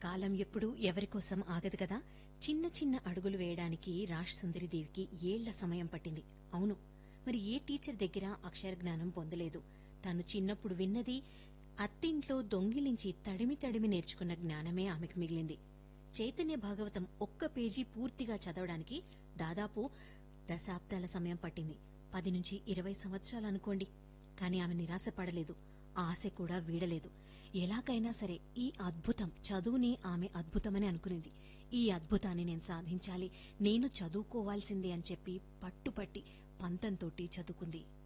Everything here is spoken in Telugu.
కాలం ఎప్పుడూ ఎవరికోసం ఆగదు కదా చిన్న చిన్న అడుగులు వేయడానికి రాష్ సుందరిదేవికి ఏళ్ల సమయం పట్టింది అవును మరి ఏ టీచర్ దగ్గర అక్షర జ్ఞానం పొందలేదు తను చిన్నప్పుడు విన్నది అత్తింట్లో దొంగిలించి తడిమి తడిమి నేర్చుకున్న జ్ఞానమే ఆమెకు మిగిలింది చైతన్య భాగవతం ఒక్క పేజీ పూర్తిగా చదవడానికి దాదాపు దశాబ్దాల సమయం పట్టింది పది నుంచి ఇరవై సంవత్సరాలు అనుకోండి కాని ఆమె నిరాశపడలేదు ఆశ కూడా వీడలేదు ఎలాగైనా సరే ఈ అద్భుతం చదువుని ఆమె అద్భుతమని అనుకునింది ఈ అద్భుతాన్ని నేను సాధించాలి నేను చదువుకోవాల్సిందే అని చెప్పి పట్టుపట్టి పంతంతోటి చదువుకుంది